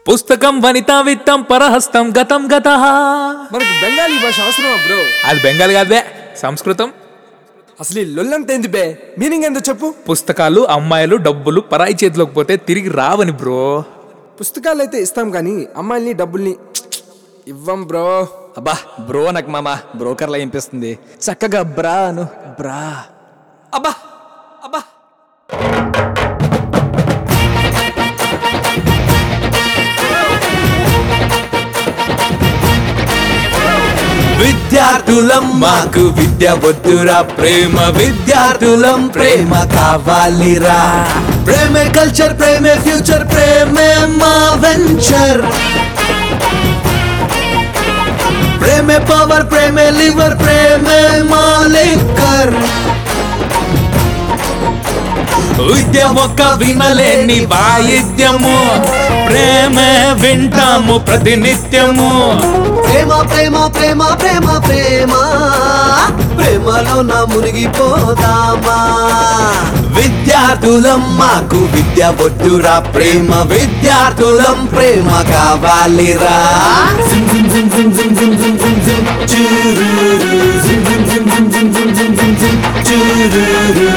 పుస్తకం వనితా విత్తం పరహస్తం గతం గత మనకు బెంగాలీ భాష అవసరమా బ్రో అది బెంగాల్ కాదే సంస్కృతం అసలు ఈ లొల్లంత ఏంది బే మీనింగ్ ఏందో చెప్పు పుస్తకాలు అమ్మాయిలు డబ్బులు పరాయి చేతిలోకి పోతే తిరిగి రావని బ్రో పుస్తకాలు అయితే ఇస్తాం కానీ అమ్మాయిల్ని డబ్బుల్ని ఇవ్వం బ్రో అబ్బా బ్రో నాకు మామ బ్రోకర్లా వినిపిస్తుంది చక్కగా బ్రా అను బ్రా అబ్బా అబ్బా విద్యార్థులం మాకు విద్య వద్దురా ప్రేమ విద్యార్థులం ప్రేమ కావాలిరా ప్రేమే కల్చర్ ప్రేమే ఫ్యూచర్ ప్రేమే మా వెంచర్ ప్రేమే పవర్ ప్రేమే లివర్ ప్రేమే మా లిక్కర్ విద్య ఒక్క వినలేని వాయిద్యము ప్రేమే వింటాము ప్రతినిత్యము ప్రేమ ప్రేమ ప్రేమ ప్రేమ ప్రేమ ప్రేమలో నా మునిగిపోదామా విద్యార్థులం మాకు విద్య వద్దురా ప్రేమ విద్యార్థులం ప్రేమ కావాలిరా చురురు, చురురు.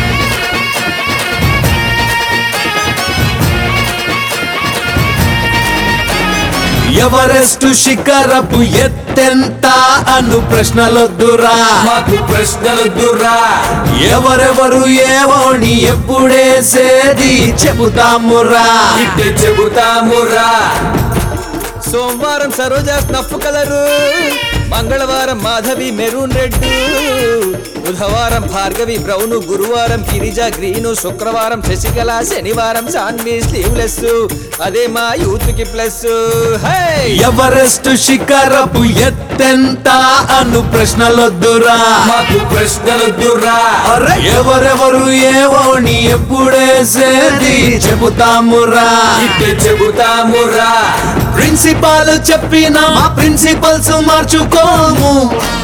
ఎవరెస్టు శిఖరపు ఎత్తెంత అను ప్రశ్నలొద్దురా మాకు ప్రశ్నలొద్దురా ఎవరెవరు ఏవోని ఎప్పుడేసేది చెబుతామురా ఇట్టే చెబుతామురా సోమవారం సరోజ స్నఫ్ కలరు మంగళవారం మాధవి మెరూన్ రెడ్ బుధవారం భార్గవి బ్రౌన్ గురువారం గిరిజ గ్రీను శుక్రవారం శశికళ శనివారం సాన్వి స్లీవ్లెస్ అదే మా యూత్ కి ప్లస్ హే ఎవరెస్టు శిఖరపు ఎత్తెంత అను ప్రశ్నలొద్దురా మాకు ప్రశ్నలొద్దురా అరే ఎవరెవరు ఏవోని ఎప్పుడేసేది చెబుతామురా ఇట్టే చెబుతామురా ప్రిన్సిపాల్ చెప్పిన మా ప్రిన్సిపల్స్ మార్చుకోము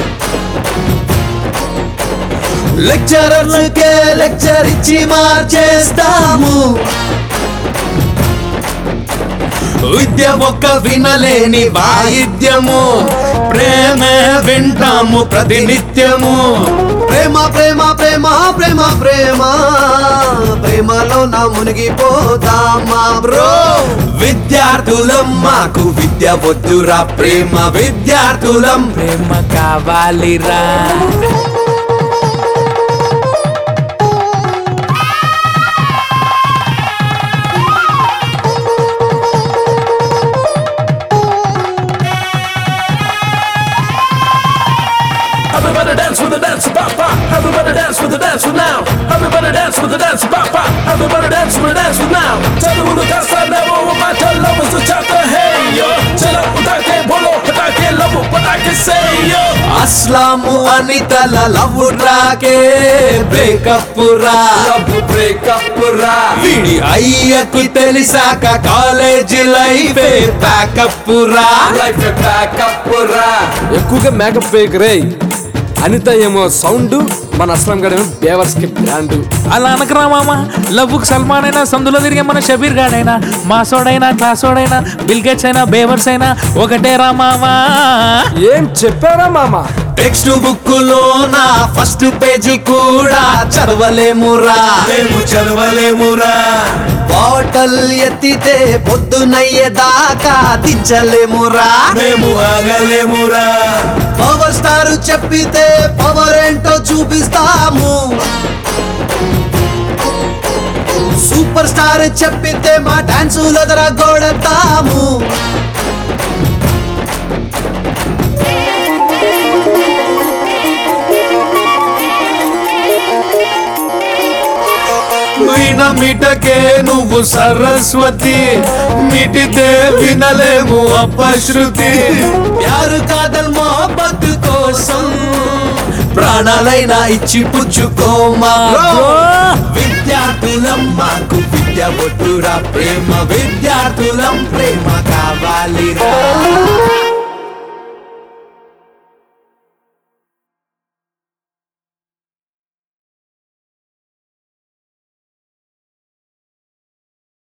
లెక్చరర్లకే లెక్చర్ ఇచ్చి మార్చేస్తాము విద్య ఒక్క వినలేని వాయిద్యము ప్రేమే వింటాము ప్రతినిత్యము ప్రేమ ప్రేమ ప్రేమ ప్రేమ ప్రేమ ప్రేమలో నా మునిగిపోదామా బ్రో విద్యార్థులం మాకు విద్య వద్దురా ప్రేమ విద్యార్థులం ప్రేమ కావాలిరా Everybody dance with the dance papa. Everybody dance with the dance with now. Everybody dance with the dance papa. Everybody dance with the dance with now. Tell me who the dance I never with my tell lovers to chapter hey yo. Tell up what I can bolo, but I can't love what I can say yo. అస్లాము అని తల love రాకే breakup రా breakup రా వీడి అయ్యకు తెలిసాక college life packup రా లైఫ్ బ్యాకప్ రా ఎక్కువగా మేకప్ వేయకు రే అనిత ఏమో సౌండ్ మన అస్లం గడేమో బేవర్స్ కి బ్రాండ్ అలా అనకరా మామ లవ్వుకు సల్మాన్ అయినా సందులో తిరిగే మన షబీర్ గాడైనా మాసోడైనా క్లాసోడైనా బిల్ గేట్స్ అయినా బేవర్స్ అయినా ఒకటే రా మామా ఏం చెప్పారా మామ టెక్స్ట్ బుక్ లో నా ఫస్ట్ పేజీ కూడా చదవలేమురా మేము చదవలేమురా బాటల్ ఎత్తితే పొద్దునయ్యేదాకా దించలేమురా మేము ఆగలేమురా పవర్ స్టార్ చెప్పితే పవర్ ఏంటో చూపిస్తాము సూపర్ స్టార్ చెప్పితే మా డాన్సులు ఎదరగొడతాము విన మిటకే నువ్వు సరస్వతి మిటితే వినలేము అపశృతి ప్యారు కాదల్ మొహబ్బత్ కోసం ప్రాణాలైనా ఇచ్చి పుచ్చుకోమా విద్యార్థులం మాకు విద్య వద్దురా ప్రేమ విద్యార్థులం ప్రేమ కావాలిరా